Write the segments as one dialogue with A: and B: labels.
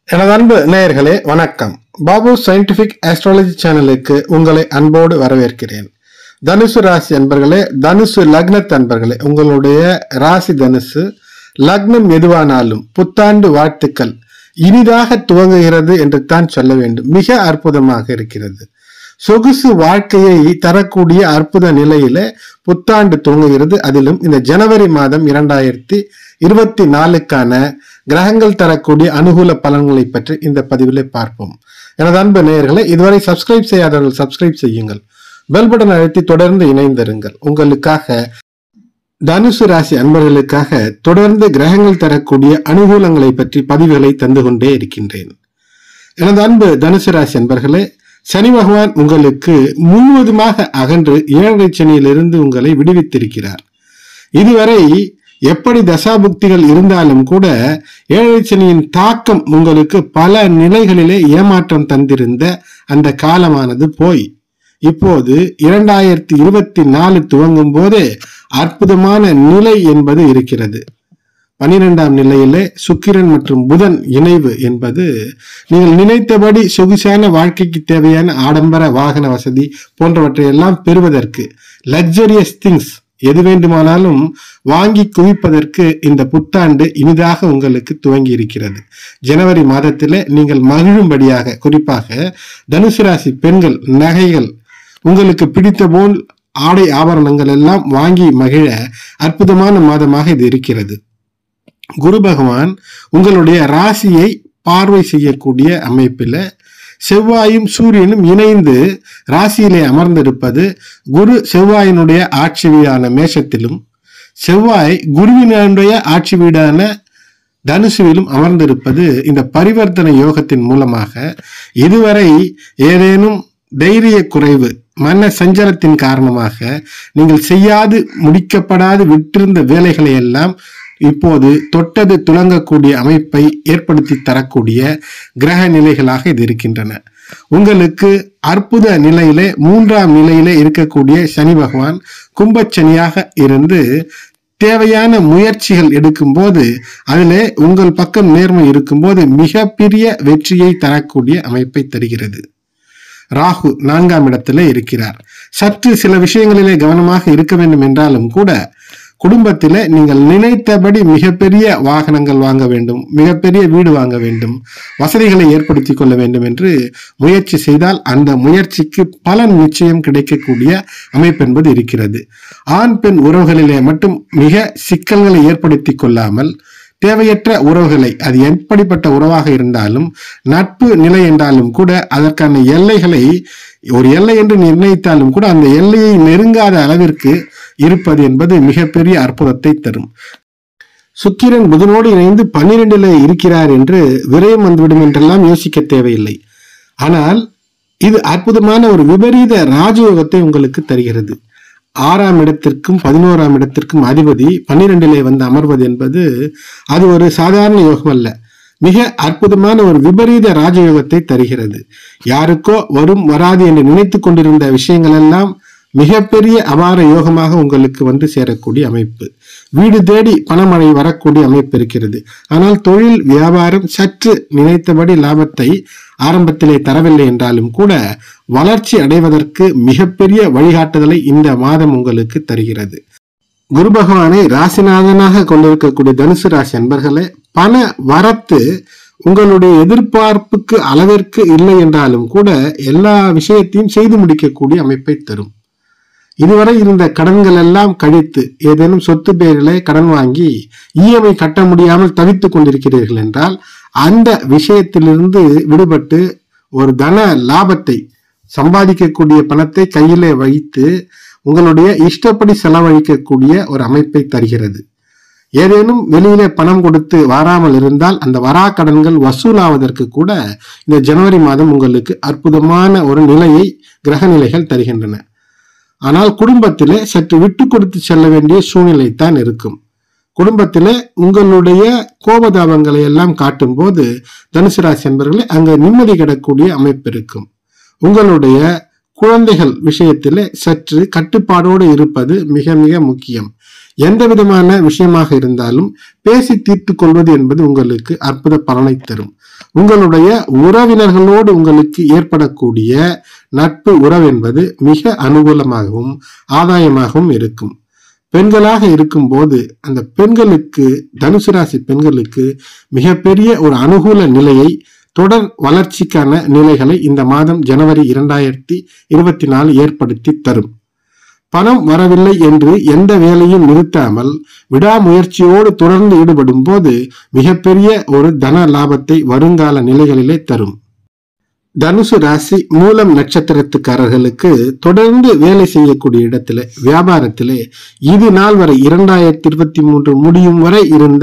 A: எனது அன்பு நேயர்களே வணக்கம் பாபு சயின்டிபிக் ஆஸ்ட்ராலஜி சேனலுக்கு உங்களை அன்போடு வரவேற்கிறேன் தனுசு ராசி அன்பர்களே தனுசு லக்னத் அன்பர்களே உங்களுடைய ராசி தனுசு லக்னம் எதுவானாலும் புத்தாண்டு வாழ்த்துக்கள் இனிதாக துவங்குகிறது என்று தான் சொல்ல வேண்டும் மிக அற்புதமாக இருக்கிறது சொகுசு வாழ்க்கையை தரக்கூடிய அற்புத நிலையில புத்தாண்டு துவங்குகிறது அதிலும் இந்த ஜனவரி மாதம் இரண்டாயிரத்தி இருபத்தி நாலுக்கான கிரகங்கள் தரக்கூடிய அனுகூல பலன்களை பற்றி இந்த பதிவிலே பார்ப்போம் எனது அன்பு நேயர்களை இதுவரை சப்ஸ்கிரைப் செய்யாதவர்கள் சப்ஸ்கிரைப் செய்யுங்கள் பெல் பட்டன் அழுத்தி தொடர்ந்து இணைந்திருங்கள் உங்களுக்காக தனுசு ராசி அன்பர்களுக்காக தொடர்ந்து கிரகங்கள் தரக்கூடிய அனுகூலங்களை பற்றி பதிவுகளை தந்து கொண்டே இருக்கின்றேன் எனது அன்பு தனுசு ராசி அன்பர்களே சனி பகவான் உங்களுக்கு முழுவதுமாக அகன்று ஏழரை சனியிலிருந்து உங்களை விடுவித்திருக்கிறார் இதுவரை எப்படி தசாபுக்திகள் இருந்தாலும் கூட ஏழரை சனியின் தாக்கம் உங்களுக்கு பல நிலைகளிலே ஏமாற்றம் தந்திருந்த அந்த காலமானது போய் இப்போது இரண்டாயிரத்தி இருபத்தி நாலு துவங்கும் போதே அற்புதமான நிலை என்பது இருக்கிறது பனிரெண்டாம் நிலையிலே சுக்கிரன் மற்றும் புதன் இணைவு என்பது நீங்கள் நினைத்தபடி சொகுசான வாழ்க்கைக்கு தேவையான ஆடம்பர வாகன வசதி போன்றவற்றை எல்லாம் பெறுவதற்கு லக்ஸரியஸ் திங்ஸ் எது வேண்டுமானாலும் வாங்கி குவிப்பதற்கு இந்த புத்தாண்டு இனிதாக உங்களுக்கு துவங்கி இருக்கிறது ஜனவரி மாதத்திலே நீங்கள் மகிழும்படியாக குறிப்பாக தனுசு ராசி பெண்கள் நகைகள் உங்களுக்கு பிடித்த போல் ஆடை ஆபரணங்கள் எல்லாம் வாங்கி மகிழ அற்புதமான மாதமாக இது இருக்கிறது குரு பகவான் உங்களுடைய ராசியை பார்வை செய்யக்கூடிய அமைப்பில் செவ்வாயும் சூரியனும் இணைந்து ராசியிலே அமர்ந்திருப்பது குரு செவ்வாயினுடைய ஆட்சி வீடான மேஷத்திலும் செவ்வாய் குருவினுடைய ஆட்சி வீடான தனுசுவிலும் அமர்ந்திருப்பது இந்த பரிவர்த்தனை யோகத்தின் மூலமாக இதுவரை ஏதேனும் தைரிய குறைவு மன சஞ்சலத்தின் காரணமாக நீங்கள் செய்யாது முடிக்கப்படாது விட்டிருந்த வேலைகளை எல்லாம் இப்போது தொட்டது துளங்கக்கூடிய அமைப்பை ஏற்படுத்தி தரக்கூடிய கிரக நிலைகளாக இது இருக்கின்றன உங்களுக்கு அற்புத நிலையிலே மூன்றாம் நிலையிலே இருக்கக்கூடிய சனி பகவான் கும்பச்சனியாக இருந்து தேவையான முயற்சிகள் எடுக்கும்போது அதிலே உங்கள் பக்கம் நேர்மை இருக்கும்போது மிகப்பெரிய வெற்றியை தரக்கூடிய அமைப்பை தருகிறது ராகு நான்காம் இடத்திலே இருக்கிறார் சற்று சில விஷயங்களிலே கவனமாக இருக்க வேண்டும் என்றாலும் கூட குடும்பத்திலே நீங்கள் நினைத்தபடி மிகப்பெரிய வாகனங்கள் வாங்க வேண்டும் மிகப்பெரிய வீடு வாங்க வேண்டும் வசதிகளை ஏற்படுத்தி கொள்ள வேண்டும் என்று முயற்சி செய்தால் அந்த முயற்சிக்கு பலன் நிச்சயம் கிடைக்கக்கூடிய அமைப்பு என்பது இருக்கிறது ஆண் பெண் உறவுகளிலே மட்டும் மிக சிக்கல்களை ஏற்படுத்தி கொள்ளாமல் தேவையற்ற உறவுகளை அது எப்படிப்பட்ட உறவாக இருந்தாலும் நட்பு நிலை என்றாலும் கூட அதற்கான எல்லைகளை ஒரு எல்லை என்று நிர்ணயித்தாலும் கூட அந்த எல்லையை நெருங்காத அளவிற்கு இருப்பது என்பது மிகப்பெரிய அற்புதத்தை தரும் சுக்கிரன் புதனோடு இணைந்து பன்னிரெண்டில் இருக்கிறார் என்று விரயம் வந்துவிடும் என்றெல்லாம் யோசிக்க தேவையில்லை ஆனால் இது அற்புதமான ஒரு விபரீத ராஜயோகத்தை உங்களுக்கு தருகிறது ஆறாம் இடத்திற்கும் பதினோராம் இடத்திற்கும் அதிபதி பன்னிரெண்டிலே வந்து அமர்வது என்பது அது ஒரு சாதாரண யோகம் அல்ல மிக அற்புதமான ஒரு விபரீத ராஜயோகத்தை தருகிறது யாருக்கோ வரும் வராது என்று நினைத்து கொண்டிருந்த விஷயங்கள் எல்லாம் மிகப்பெரிய அபார யோகமாக உங்களுக்கு வந்து சேரக்கூடிய அமைப்பு வீடு தேடி பணமழை வரக்கூடிய அமைப்பு இருக்கிறது ஆனால் தொழில் வியாபாரம் சற்று நினைத்தபடி லாபத்தை ஆரம்பத்திலே தரவில்லை என்றாலும் கூட வளர்ச்சி அடைவதற்கு மிகப்பெரிய வழிகாட்டுதலை இந்த மாதம் உங்களுக்கு தருகிறது குரு பகவானை ராசிநாதனாக கொண்டிருக்கக்கூடிய தனுசு ராசி அன்பர்களே பண வரத்து உங்களுடைய எதிர்பார்ப்புக்கு அளவிற்கு இல்லை என்றாலும் கூட எல்லா விஷயத்தையும் செய்து முடிக்கக்கூடிய அமைப்பை தரும் இதுவரை இருந்த கடன்கள் எல்லாம் கழித்து ஏதேனும் சொத்து பேரிலே கடன் வாங்கி இஎம்ஐ கட்ட முடியாமல் தவித்துக் கொண்டிருக்கிறீர்கள் என்றால் அந்த விஷயத்திலிருந்து விடுபட்டு ஒரு தன லாபத்தை சம்பாதிக்கக்கூடிய பணத்தை கையிலே வைத்து உங்களுடைய இஷ்டப்படி செலவழிக்கக்கூடிய ஒரு அமைப்பை தருகிறது ஏதேனும் வெளியிலே பணம் கொடுத்து வராமல் இருந்தால் அந்த வரா கடன்கள் வசூலாவதற்கு கூட இந்த ஜனவரி மாதம் உங்களுக்கு அற்புதமான ஒரு நிலையை கிரக நிலைகள் தருகின்றன ஆனால் குடும்பத்திலே சற்று விட்டு கொடுத்து செல்ல வேண்டிய சூழ்நிலை தான் இருக்கும் குடும்பத்திலே உங்களுடைய கோபதாபங்களை எல்லாம் காட்டும் போது தனுசு ராசி என்பவர்களே அங்க நிம்மதி கிடக்கூடிய அமைப்பு இருக்கும் உங்களுடைய குழந்தைகள் விஷயத்திலே சற்று கட்டுப்பாடோடு இருப்பது மிக மிக முக்கியம் எந்த விதமான விஷயமாக இருந்தாலும் பேசி தீர்த்து கொள்வது என்பது உங்களுக்கு அற்புத பலனை தரும் உங்களுடைய உறவினர்களோடு உங்களுக்கு ஏற்படக்கூடிய நட்பு உறவு என்பது மிக அனுகூலமாகவும் ஆதாயமாகவும் இருக்கும் பெண்களாக இருக்கும்போது அந்த பெண்களுக்கு தனுசு ராசி பெண்களுக்கு மிகப்பெரிய ஒரு அனுகூல நிலையை தொடர் வளர்ச்சிக்கான நிலைகளை இந்த மாதம் ஜனவரி இரண்டாயிரத்தி இருபத்தி நாலு ஏற்படுத்தி தரும் பணம் வரவில்லை என்று எந்த வேலையும் நிறுத்தாமல் விடாமுயற்சியோடு தொடர்ந்து ஈடுபடும் போது மிகப்பெரிய ஒரு தன லாபத்தை வருங்கால நிலைகளிலே தரும் தனுசு ராசி மூலம் நட்சத்திரத்துக்காரர்களுக்கு தொடர்ந்து வேலை செய்யக்கூடிய இடத்துல வியாபாரத்திலே இது நாள் வரை இரண்டாயிரத்தி இருபத்தி மூன்று முடியும் வரை இருந்த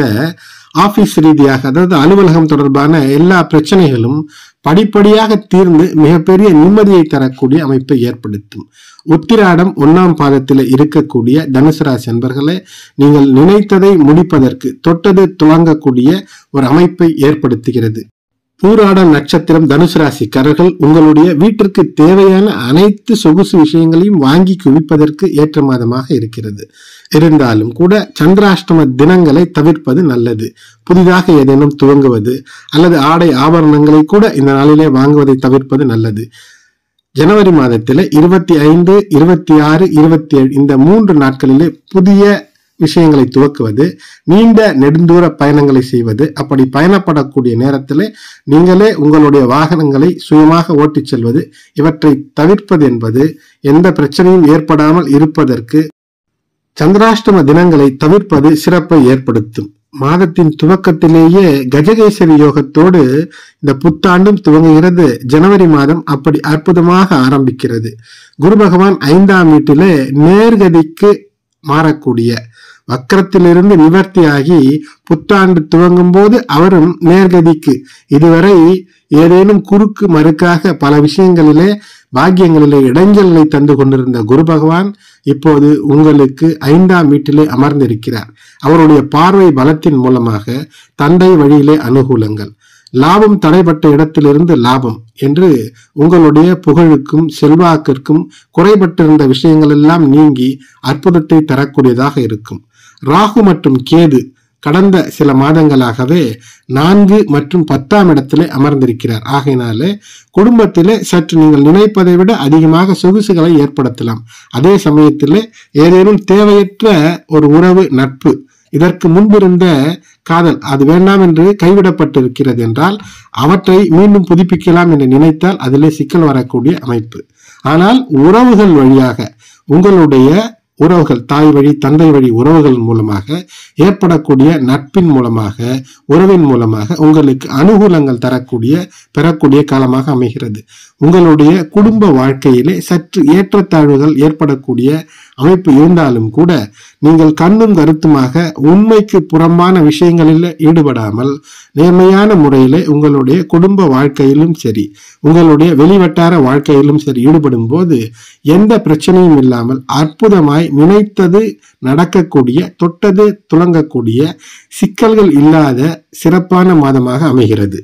A: ஆபீஸ் ரீதியாக அதாவது அலுவலகம் தொடர்பான எல்லா பிரச்சனைகளும் படிப்படியாக தீர்ந்து மிகப்பெரிய நிம்மதியை தரக்கூடிய அமைப்பை ஏற்படுத்தும் உத்திராடம் ஒன்னாம் பாதத்தில் இருக்கக்கூடிய தனுசு ராசி அன்பர்களே நீங்கள் நினைத்ததை முடிப்பதற்கு தொட்டது துவங்கக்கூடிய ஒரு அமைப்பை ஏற்படுத்துகிறது பூராட நட்சத்திரம் தனுசு ராசிக்காரர்கள் உங்களுடைய வீட்டிற்கு தேவையான அனைத்து சொகுசு விஷயங்களையும் வாங்கி குவிப்பதற்கு ஏற்ற மாதமாக இருக்கிறது இருந்தாலும் கூட சந்திராஷ்டம தினங்களை தவிர்ப்பது நல்லது புதிதாக ஏதேனும் துவங்குவது அல்லது ஆடை ஆபரணங்களை கூட இந்த நாளிலே வாங்குவதை தவிர்ப்பது நல்லது ஜனவரி மாதத்தில் இருபத்தி ஐந்து இருபத்தி ஆறு இருபத்தி ஏழு இந்த மூன்று நாட்களிலே புதிய விஷயங்களை துவக்குவது நீண்ட நெடுந்தூர பயணங்களை செய்வது அப்படி பயணப்படக்கூடிய நேரத்தில் நீங்களே உங்களுடைய வாகனங்களை சுயமாக ஓட்டிச் செல்வது இவற்றை தவிர்ப்பது என்பது எந்த பிரச்சனையும் ஏற்படாமல் இருப்பதற்கு சந்திராஷ்டம தினங்களை தவிர்ப்பது சிறப்பை ஏற்படுத்தும் மாதத்தின் துவக்கத்திலேயே கஜகேசரி யோகத்தோடு இந்த புத்தாண்டும் துவங்குகிறது ஜனவரி மாதம் அப்படி அற்புதமாக ஆரம்பிக்கிறது குரு பகவான் ஐந்தாம் வீட்டிலே நேர்கதிக்கு மாறக்கூடிய வக்கரத்திலிருந்து நிவர்த்தியாகி புத்தாண்டு துவங்கும் போது அவரும் நேர்கதிக்கு இதுவரை ஏதேனும் குறுக்கு மறுக்காக பல விஷயங்களிலே பாக்கியங்களிலே இடைஞ்சல்களை தந்து கொண்டிருந்த குரு பகவான் இப்போது உங்களுக்கு ஐந்தாம் வீட்டிலே அமர்ந்திருக்கிறார் அவருடைய பார்வை பலத்தின் மூலமாக தந்தை வழியிலே அனுகூலங்கள் லாபம் தடைப்பட்ட இடத்திலிருந்து லாபம் என்று உங்களுடைய புகழுக்கும் செல்வாக்கிற்கும் குறைபட்டிருந்த விஷயங்கள் எல்லாம் நீங்கி அற்புதத்தை தரக்கூடியதாக இருக்கும் ராகு மற்றும் கேது கடந்த சில மாதங்களாகவே நான்கு மற்றும் பத்தாம் இடத்திலே அமர்ந்திருக்கிறார் ஆகையினாலே குடும்பத்திலே சற்று நீங்கள் நினைப்பதை விட அதிகமாக சொகுசுகளை ஏற்படுத்தலாம் அதே சமயத்திலே ஏதேனும் தேவையற்ற ஒரு உறவு நட்பு இதற்கு முன்பிருந்த காதல் அது வேண்டாம் என்று கைவிடப்பட்டிருக்கிறது என்றால் அவற்றை மீண்டும் புதுப்பிக்கலாம் என்று நினைத்தால் அதிலே சிக்கல் வரக்கூடிய அமைப்பு ஆனால் உறவுகள் வழியாக உங்களுடைய உறவுகள் தாய் வழி தந்தை வழி உறவுகள் மூலமாக ஏற்படக்கூடிய நட்பின் மூலமாக உறவின் மூலமாக உங்களுக்கு அனுகூலங்கள் தரக்கூடிய பெறக்கூடிய காலமாக அமைகிறது உங்களுடைய குடும்ப வாழ்க்கையிலே சற்று ஏற்றத்தாழ்வுகள் ஏற்படக்கூடிய அமைப்பு இருந்தாலும் கூட நீங்கள் கண்ணும் கருத்துமாக உண்மைக்கு புறம்பான விஷயங்களில் ஈடுபடாமல் நேர்மையான முறையிலே உங்களுடைய குடும்ப வாழ்க்கையிலும் சரி உங்களுடைய வெளிவட்டார வாழ்க்கையிலும் சரி ஈடுபடும் போது எந்த பிரச்சனையும் இல்லாமல் அற்புதமாய் நினைத்தது நடக்கக்கூடிய தொட்டது துளங்கக்கூடிய சிக்கல்கள் இல்லாத சிறப்பான மாதமாக அமைகிறது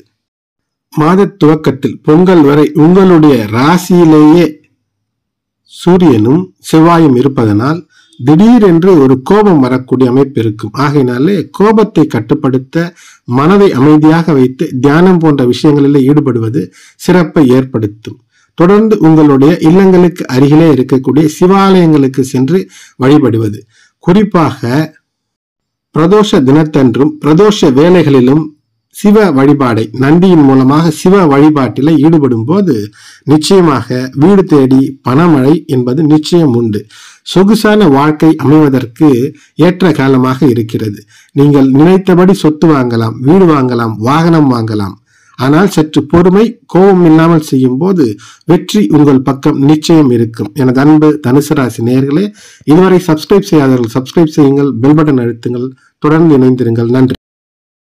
A: மாத துவக்கத்தில் பொங்கல் வரை உங்களுடைய ராசியிலேயே சூரியனும் செவ்வாயும் இருப்பதனால் திடீரென்று ஒரு கோபம் வரக்கூடிய அமைப்பு இருக்கும் ஆகையினாலே கோபத்தை கட்டுப்படுத்த மனதை அமைதியாக வைத்து தியானம் போன்ற விஷயங்களில் ஈடுபடுவது சிறப்பை ஏற்படுத்தும் தொடர்ந்து உங்களுடைய இல்லங்களுக்கு அருகிலே இருக்கக்கூடிய சிவாலயங்களுக்கு சென்று வழிபடுவது குறிப்பாக பிரதோஷ தினத்தன்றும் பிரதோஷ வேலைகளிலும் சிவ வழிபாடை நந்தியின் மூலமாக சிவ வழிபாட்டில் ஈடுபடும் போது நிச்சயமாக வீடு தேடி பணமழை என்பது நிச்சயம் உண்டு சொகுசான வாழ்க்கை அமைவதற்கு ஏற்ற காலமாக இருக்கிறது நீங்கள் நினைத்தபடி சொத்து வாங்கலாம் வீடு வாங்கலாம் வாகனம் வாங்கலாம் ஆனால் சற்று பொறுமை கோபம் இல்லாமல் செய்யும் போது வெற்றி உங்கள் பக்கம் நிச்சயம் இருக்கும் எனது அன்பு தனுசு ராசி நேயர்களே இதுவரை சப்ஸ்கிரைப் செய்யாதவர்கள் சப்ஸ்கிரைப் செய்யுங்கள் பெல் பட்டன் அழுத்துங்கள் தொடர்ந்து இணைந்திருங்கள் நன்றி